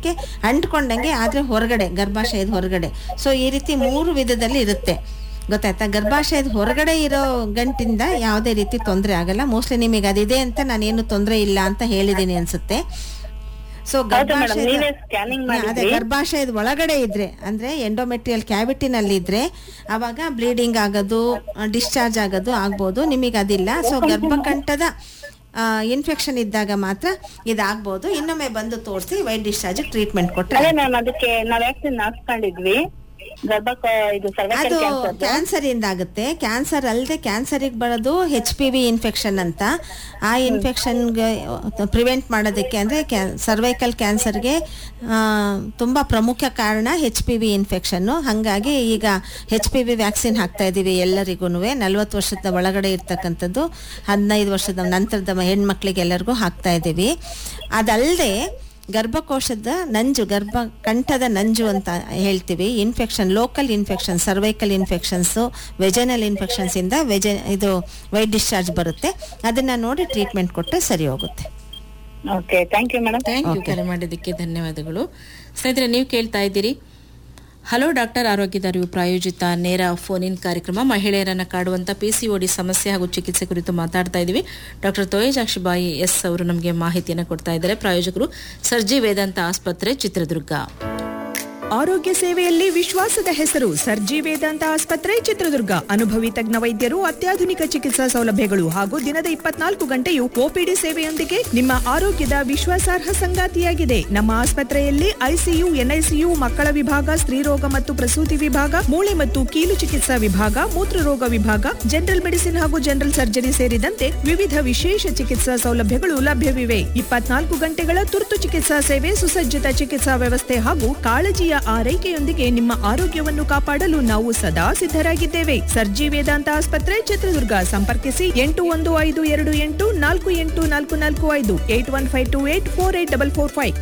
ಅಂಟ್ಕೊಂಡಂಗೆ ಆದ್ರೆ ಹೊರಗಡೆ ಗರ್ಭಾಶಯದ ಹೊರಗಡೆ ಸೊ ಈ ರೀತಿ ಮೂರು ವಿಧದಲ್ಲಿ ಇರುತ್ತೆ ಗೊತ್ತಾಯ್ತಾ ಗರ್ಭಾಶಯದ ಹೊರಗಡೆ ಇರೋ ಗಂಟಿಂದ ಯಾವುದೇ ರೀತಿ ತೊಂದರೆ ಆಗಲ್ಲ ಮೋಸ್ಟ್ಲಿ ನಿಮಗೆ ಅದಿದೆ ಅಂತ ನಾನೇನು ತೊಂದರೆ ಇಲ್ಲ ಅಂತ ಹೇಳಿದ್ದೀನಿ ಅನ್ಸುತ್ತೆ ಸೊ ಹೌದು ಮೇಡಮ್ ನೀವೇ ಸ್ಕ್ಯಾನಿಂಗ್ ಅದೇ ಮಾಡಿದ್ರಿ ಗರ್ಭಾಶಯದ ಒಳಗಡೆ ಇದ್ರೆ ಅಂದ್ರೆ ಎಂಡೋಮೆಟ್ರಿಯಲ್ ಕ್ಯಾವಿಟಿನಲ್ಲಿ ಇದ್ರೆ ಅವಾಗ ಬ್ಲೀಡಿಂಗ್ ಆಗೋದು ಡಿಸ್ಚಾರ್ಜ್ ಆಗೋದು ಆಗ್ಬೋದು ನಿಮಗೆ ಅದಿಲ್ಲ ಸೊ ಗರ್ಭಕಂಠದ ಇನ್ಫೆಕ್ಷನ್ ಇದ್ದಾಗ ಮಾತ್ರ ಇದಾಗ್ಬೋದು ಇನ್ನೊಮ್ಮೆ ಬಂದು ತೋರಿಸಿ ವೈಟ್ ಡಿಸ್ಚಾರ್ಜ್ ಟ್ರೀಟ್ಮೆಂಟ್ ಕೊಟ್ಟರೆ ಅದೇ ಮ್ಯಾಮ್ ಅದಕ್ಕೆ ನಾವ್ ವ್ಯಾಕ್ಸಿನ್ ಹಾಕ್ಸ್ಕೊಂಡಿದ್ವಿ ಗರ್ಭಕ ಇದು ಸರ್ವೈಕಲ್ ಅದು ಕ್ಯಾನ್ಸರ್ ಕ್ಯಾನ್ಸರ್ ಇಂದ ಆಗುತ್ತೆ ಕ್ಯಾನ್ಸರ್ ಅಲ್ಲದೆ ಕ್ಯಾನ್ಸರಿಗೆ ಬರೋದು ಹೆಚ್ ಪಿ ವಿ ಇನ್ಫೆಕ್ಷನ್ ಅಂತ ಆ ಇನ್ಫೆಕ್ಷನ್ಗೆ ಪ್ರಿವೆಂಟ್ ಮಾಡೋದಕ್ಕೆ ಅಂದರೆ ಕ್ಯಾ ಸರ್ವೈಕಲ್ ಕ್ಯಾನ್ಸರ್ಗೆ ತುಂಬ ಪ್ರಮುಖ ಕಾರಣ ಹೆಚ್ ಪಿ ವಿ ಇನ್ಫೆಕ್ಷನ್ನು ಹಾಗಾಗಿ ಈಗ ಹೆಚ್ ಪಿ ವಿ ವ್ಯಾಕ್ಸಿನ್ ಹಾಕ್ತಾ ಇದ್ದೀವಿ ಎಲ್ಲರಿಗೂ ನಲ್ವತ್ತು ವರ್ಷದ ಒಳಗಡೆ ಇರ್ತಕ್ಕಂಥದ್ದು ಹದಿನೈದು ವರ್ಷದ ನಂತರದ ಹೆಣ್ಮಕ್ಳಿಗೆಲ್ಲರಿಗೂ ಹಾಕ್ತಾ ಇದ್ದೀವಿ ಅದಲ್ಲದೆ ಗರ್ಭಕೋಶದ ನಂಜು ಗರ್ಭ ಕಂಠದ ನಂಜು ಅಂತ ಹೇಳ್ತೀವಿ infection local infection cervical infections vaginal infections ಇಂದ ವೆಜ ಇದು ವೈಟ್ ಡಿಸ್ಚಾರ್ಜ್ ಬರುತ್ತೆ ಅದನ್ನ ನೋಡಿ ಟ್ರೀಟ್ಮೆಂಟ್ ಕೊಟ್ಟರೆ ಸರಿ ಹೋಗುತ್ತೆ okay thank you madam thank you ಕರೆ ಮಾಡಿದ್ದಕ್ಕೆ ಧನ್ಯವಾದಗಳು ಸ್ನೇಹಿತರೆ ನೀವು ಕೇಳ್ತಾ ಇದ್ದೀರಿ ಹಲೋ ಡಾಕ್ಟರ್ ಆರೋಗ್ಯದ ಅರಿವು ಪ್ರಾಯೋಜಿತ ನೇರ ಫೋನ್ ಇನ್ ಕಾರ್ಯಕ್ರಮ ಮಹಿಳೆಯರನ್ನ ಕಾಡುವಂತ ಪಿಸಿಒಡಿ ಸಮಸ್ಯೆ ಹಾಗೂ ಚಿಕಿತ್ಸೆ ಕುರಿತು ಮಾತಾಡ್ತಾ ಇದ್ದೀವಿ ಡಾಕ್ಟರ್ ತೋಯಜಾಕ್ಷಿಬಾಯಿ ಎಸ್ ಅವರು ನಮಗೆ ಮಾಹಿತಿಯನ್ನು ಕೊಡ್ತಾ ಇದ್ದಾರೆ ಪ್ರಾಯೋಜಕರು ಸರ್ಜಿ ವೇದಾಂತ ಆಸ್ಪತ್ರೆ ಚಿತ್ರದುರ್ಗ ಆರೋಗ್ಯ ಸೇವೆಯಲ್ಲಿ ವಿಶ್ವಾಸದ ಹೆಸರು ಸರ್ಜಿ ವೇದಾಂತ ಆಸ್ಪತ್ರೆ ಚಿತ್ರದುರ್ಗ ಅನುಭವಿ ತಜ್ಞ ವೈದ್ಯರು ಅತ್ಯಾಧುನಿಕ ಚಿಕಿತ್ಸಾ ಸೌಲಭ್ಯಗಳು ಹಾಗೂ ದಿನದ ಇಪ್ಪತ್ನಾಲ್ಕು ಗಂಟೆಯು ಒಪಿಡಿ ಸೇವೆಯೊಂದಿಗೆ ನಿಮ್ಮ ಆರೋಗ್ಯದ ವಿಶ್ವಾಸಾರ್ಹ ಸಂಗಾತಿಯಾಗಿದೆ ನಮ್ಮ ಆಸ್ಪತ್ರೆಯಲ್ಲಿ ಐಸಿಯು ಎನ್ಐಸಿಯು ಮಕ್ಕಳ ವಿಭಾಗ ಸ್ತ್ರೀರೋಗ ಮತ್ತು ಪ್ರಸೂತಿ ವಿಭಾಗ ಮೂಳೆ ಮತ್ತು ಕೀಲು ಚಿಕಿತ್ಸಾ ವಿಭಾಗ ಮೂತ್ರರೋಗ ವಿಭಾಗ ಜನರಲ್ ಮೆಡಿಸಿನ್ ಹಾಗೂ ಜನರಲ್ ಸರ್ಜರಿ ಸೇರಿದಂತೆ ವಿವಿಧ ವಿಶೇಷ ಚಿಕಿತ್ಸಾ ಸೌಲಭ್ಯಗಳು ಲಭ್ಯವಿವೆ ಇಪ್ಪತ್ನಾಲ್ಕು ಗಂಟೆಗಳ ತುರ್ತು ಚಿಕಿತ್ಸಾ ಸೇವೆ ಸುಸಜ್ಜಿತ ಚಿಕಿತ್ಸಾ ವ್ಯವಸ್ಥೆ ಹಾಗೂ ಕಾಳಜಿಯ ಆರೈಕೆಯೊಂದಿಗೆ ನಿಮ್ಮ ಆರೋಗ್ಯವನ್ನು ಕಾಪಾಡಲು ನಾವು ಸದಾ ಸಿದ್ಧರಾಗಿದ್ದೇವೆ ಸರ್ಜಿ ವೇದಾಂತ ಆಸ್ಪತ್ರೆ ಚಿತ್ರದುರ್ಗ ಸಂಪರ್ಕಿಸಿ ಎಂಟು ಒಂದು ಐದು ಎರಡು ಎಂಟು ನಾಲ್ಕು ಎಂಟು ನಾಲ್ಕು ನಾಲ್ಕು ಐದು eight one five two eight four eight double four five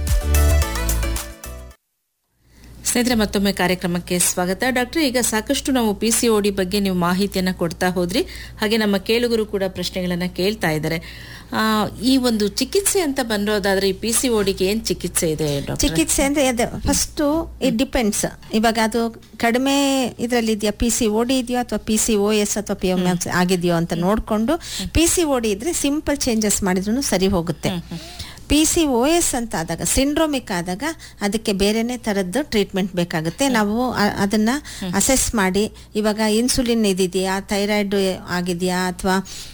ಸ್ನೇಹಿತರೆ ಮತ್ತೊಮ್ಮೆ ಕಾರ್ಯಕ್ರಮಕ್ಕೆ ಸ್ವಾಗತ ಡಾಕ್ಟರ್ ಈಗ ಸಾಕಷ್ಟು ನಾವು ಪಿ ಸಿ ಡಿ ಬಗ್ಗೆ ನೀವು ಮಾಹಿತಿಯನ್ನು ಕೊಡ್ತಾ ಹೋದ್ರಿ ಹಾಗೆ ನಮ್ಮ ಕೇಳುಗರು ಕೂಡ ಪ್ರಶ್ನೆಗಳನ್ನ ಕೇಳ್ತಾ ಇದ್ದಾರೆ ಆ, ಈ ಒಂದು ಚಿಕಿತ್ಸೆ ಅಂತ ಬಂದೋದಾದ್ರೆ ಈ ಪಿ ಸಿ ಓಡಿಗೆ ಏನ್ ಚಿಕಿತ್ಸೆ ಇದೆ ಡಾಕ್ಟರ್ ಚಿಕಿತ್ಸೆ ಅಂದ್ರೆ ಅದು ಫಸ್ಟು ಇಟ್ ಡಿಪೆಂಡ್ಸ್ ಇವಾಗ ಅದು ಕಡಿಮೆ ಇದರಲ್ಲಿ ಇದೆಯಾ ಪಿ ಸಿ ಓಡಿ ಇದೆಯೋ ಅಥವಾ ಪಿ ಸಿ ಓ ಎಸ್ ಅಥವಾ ಪಿ ಎಂ ಎಸ್ ಆಗಿದೆಯೋ ಅಂತ ನೋಡಿಕೊಂಡು ಪಿ ಸಿ ಓಡಿ ಇದ್ರೆ ಸಿಂಪಲ್ ಚೇಂಜಸ್ ಮಾಡಿದ್ರು ಸರಿ ಹೋಗುತ್ತೆ ಪಿ ಸಿ ಓ ಎಸ್ ಅಂತ ಆದಾಗ ಸಿಂಡ್ರೋಮಿಕ್ ಆದಾಗ ಅದಕ್ಕೆ ಬೇರೆನೇ ಥರದ್ದು ಟ್ರೀಟ್ಮೆಂಟ್ ಬೇಕಾಗುತ್ತೆ ನಾವು ಆ- ಅದನ್ನ ಅಸೆಸ್ ಮಾಡಿ ಇವಾಗ ಇನ್ಸುಲಿನ್ ಇದಿದೆಯಾ ಥೈರಾಯ್ಡ್ ಆಗಿದೆಯಾ ಅಥವಾ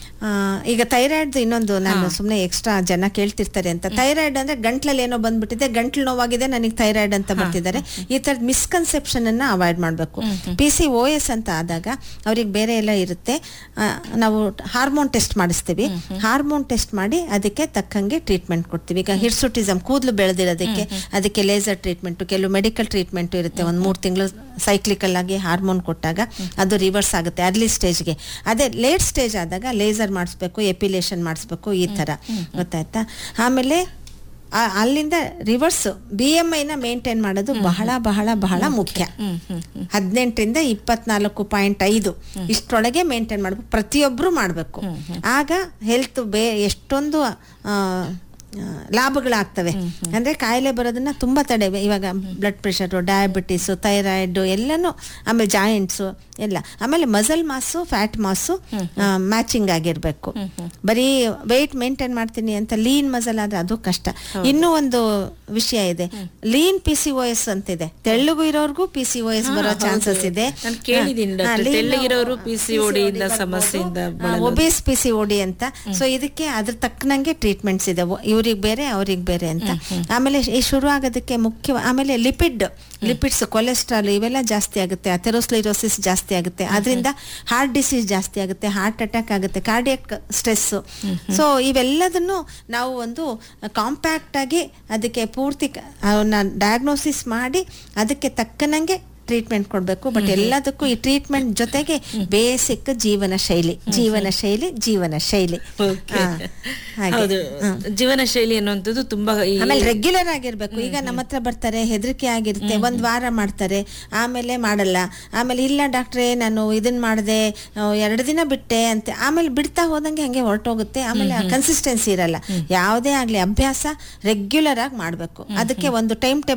ಈಗ ಥೈರಾಯ್ಡ್ ಇನ್ನೊಂದು ನಾನು ಸುಮ್ಮನೆ ಎಕ್ಸ್ಟ್ರಾ ಜನ ಕೇಳ್ತಿರ್ತಾರೆ ಅಂತ ಥೈರಾಯ್ಡ್ ಅಂದ್ರೆ ಗಂಟ್ಲಲ್ಲಿ ಏನೋ ಬಂದ್ಬಿಟ್ಟಿದೆ ಗಂಟ್ಲು ನೋವಾಗಿದೆ ನನಗೆ ಥೈರಾಯ್ಡ್ ಅಂತ ಬರ್ತಿದ್ದಾರೆ ಈ ಥರದ ಮಿಸ್ಕನ್ಸೆಪ್ಷನ್ ಅನ್ನ ಅವಾಯ್ಡ್ ಮಾಡಬೇಕು ಪಿ ಸಿ ಓ ಎಸ್ ಅಂತ ಆದಾಗ ಅವ್ರಿಗೆ ಬೇರೆ ಎಲ್ಲ ಇರುತ್ತೆ ಆ, ನಾವು ಹಾರ್ಮೋನ್ ಟೆಸ್ಟ್ ಮಾಡಿಸ್ತೀವಿ ಹಾರ್ಮೋನ್ ಟೆಸ್ಟ್ ಮಾಡಿ ಅದಕ್ಕೆ ತಕ್ಕಂಗೆ ಟ್ರೀಟ್ಮೆಂಟ್ ಕೊಡ್ತೀವಿ ಈಗ ಹಿರ್ಸುಟಿಸಮ್ ಕೂದಲು ಬೆಳೆದಿರೋದಕ್ಕೆ ಅದಕ್ಕೆ ಲೇಸರ್ ಟ್ರೀಟ್ಮೆಂಟ್ ಕೆಲವು ಮೆಡಿಕಲ್ ಟ್ರೀಟ್ಮೆಂಟ್ ಇರುತ್ತೆ ಒಂದು ಮೂರು ತಿಂಗಳು ಸೈಕ್ಲಿಕಲ್ ಆಗಿ ಹಾರ್ಮೋನ್ ಕೊಟ್ಟಾಗ ಅದು ರಿವರ್ಸ್ ಆಗುತ್ತೆ ಅರ್ಲಿ ಸ್ಟೇಜ್ಗೆ ಅದೇ ಲೇಟ್ ಸ್ಟೇಜ್ ಆದಾಗ ಲೇಸರ್ ಮಾಡಿಸ್ಬೇಕು ಎಪಿಲೇಷನ್ ಮಾಡಿಸ್ಬೇಕು ಈ ಥರ ಗೊತ್ತಾಯ್ತಾ ಆಮೇಲೆ ಆ- ಅಲ್ಲಿಂದ ರಿವರ್ಸ್ ಬಿ ಎಮ್ ಐನ ಮೇಂಟೈನ್ ಮಾಡೋದು ಬಹಳ ಬಹಳ ಬಹಳ ಮುಖ್ಯ ಹದಿನೆಂಟರಿಂದ ಇಪ್ಪತ್ನಾಲ್ಕು ಪಾಯಿಂಟ್ ಐದು ಇಷ್ಟರೊಳಗೆ ಮೇಂಟೈನ್ ಮಾಡಬೇಕು ಪ್ರತಿಯೊಬ್ಬರು ಮಾಡಬೇಕು ಆಗ ಹೆಲ್ತ್ ಬೇ ಎಷ್ಟೊಂದು ಆ, ಆ, ಲಾಭಗಳಾಗ್ತವೆ ಅಂದ್ರೆ ಕಾಯಿಲೆ ಬರೋದನ್ನ ತುಂಬಾ ತಡೆ ಇವಾಗ ಬ್ಲಡ್ ಪ್ರೆಷರು ಡಯಾಬಿಟಿಸು ಥೈರಾಯ್ಡು ಎಲ್ಲನೂ ಆಮೇಲೆ ಜಾಯಿಂಟ್ಸು ಎಲ್ಲ ಆಮೇಲೆ muscle mass fat mass matching ಆಗಿರ್ಬೇಕು ಬರೀ ವೆಯ್ಟ್ ಮೇಂಟೈನ್ ಮಾಡ್ತೀನಿ ಅಂತ ಲೀನ್ ಮಸಲ್ ಆದ್ರೆ ಅದು ಕಷ್ಟ ಇನ್ನೂ ಒಂದು ವಿಷಯ ಇದೆ lean P C O S ಅಂತಿದೆ ತೆಳ್ಳಗೂ ಇರೋರ್ಗೂ ಪಿ ಸಿ ಓ ಎಸ್ ಬರೋ ಚಾನ್ಸಸ್ ಇದೆ ನಾನು ಕೇಳಿದ್ದೀನಿ ಹಾ, ಡಾಕ್ಟರ್ lean- ತೆಳ್ಳಗಿರೋರು ಪಿ ಸಿ PCOD ಓಡಿಯಿಂದ ಬರ್ಬೋದು. ಸಮಸ್ಯೆಯಿಂದ ಆ, ಒಬೇಸ್ ಪಿ ಸಿ ಓಡಿ ಅಂತ ಸೊ ಇದಕ್ಕೆ ಅದ್ರ ತಕ್ಕನಂಗೆ ಟ್ರೀಟ್ಮೆಂಟ್ಸ್ ಇದೆ ಇವ್ರಿಗೆ ಬೇರೆ ಅವ್ರಿಗೆ ಬೇರೆ ಅಂತ ಆಮೇಲೆ ಈ ಶುರು ಆಗೋದಕ್ಕೆ ಮುಖ್ಯ ಆಮೇಲೆ ಲಿಪಿಡ್ ಲಿಪಿಡ್ಸ್ ಕೊಲೆಸ್ಟ್ರಾಲ್ ಇವೆಲ್ಲ ಜಾಸ್ತಿ ಆಗುತ್ತೆ ಅಥೆರೋಸ್ಲಿರೋಸಿಸ್ ಜಾಸ್ತಿ ಆಗುತ್ತೆ ಅದರಿಂದ ಹಾರ್ಟ್ ಡಿಸೀಸ್ ಜಾಸ್ತಿ ಆಗುತ್ತೆ ಹಾರ್ಟ್ ಅಟ್ಯಾಕ್ ಆಗುತ್ತೆ ಕಾರ್ಡಿಯಕ್ ಸ್ಟ್ರೆಸ್ ಸೊ ಇವೆಲ್ಲದನ್ನು ನಾವು ಒಂದು ಕಾಂಪ್ಯಾಕ್ಟ್ ಆಗಿ ಅದಕ್ಕೆ ಪೂರ್ತಿ ಕ- ಅವನ್ನ ಡಯಾಗ್ನೋಸಿಸ್ ಮಾಡಿ ಅದಕ್ಕೆ ತಕ್ಕನಂಗೆ ಟ್ರೀಟ್ಮೆಂಟ್ ಕೊಡಬೇಕು ಬಟ್ ಎಲ್ಲದಕ್ಕೂ ಈ ಟ್ರೀಟ್ಮೆಂಟ್ ಜೊತೆಗೆ ಬೇಸಿಕ್ ಜೀವನ ಶೈಲಿ ಜೀವನ ಶೈಲಿ ಜೀವನ ಶೈಲಿ Okay. ಹಾ, ಹಾಗೆ. ಹೌದು ಹಾ. ಜೀವನ ಶೈಲಿ ಅನ್ನುವಂಥದ್ದು ತುಂಬಾ ಈ- ಆಮೇಲೆ ರೆಗ್ಯುಲರ್ ಆಗಿರ್ಬೇಕು ಈಗ ನಮ್ಮ ಹತ್ರ ಬರ್ತಾರೆ ಹೆದರಿಕೆ ಆಗಿರುತ್ತೆ ಒಂದ್ ವಾರ ಮಾಡ್ತಾರೆ ಆಮೇಲೆ ಮಾಡಲ್ಲ ಆಮೇಲೆ ಇಲ್ಲ ಡಾಕ್ಟ್ರೇ ನಾನು ಇದನ್ ಮಾಡಿದೆ ಎರಡು ದಿನ ಬಿಟ್ಟೆ ಅಂತ ಆಮೇಲೆ ಬಿಡ್ತಾ ಹೋದಂಗೆ ಹಂಗೆ ಹೊರಟೋಗುತ್ತೆ ಆಮೇಲೆ ಕನ್ಸಿಸ್ಟೆನ್ಸಿ ಇರಲ್ಲ ಯಾವುದೇ ಆಗ್ಲಿ ಅಭ್ಯಾಸ ರೆಗ್ಯುಲರ್ ಆಗಿ ಮಾಡ್ಬೇಕು ಅದಕ್ಕೆ ಒಂದು ಟೈಮ್ ಟೇಬಲ್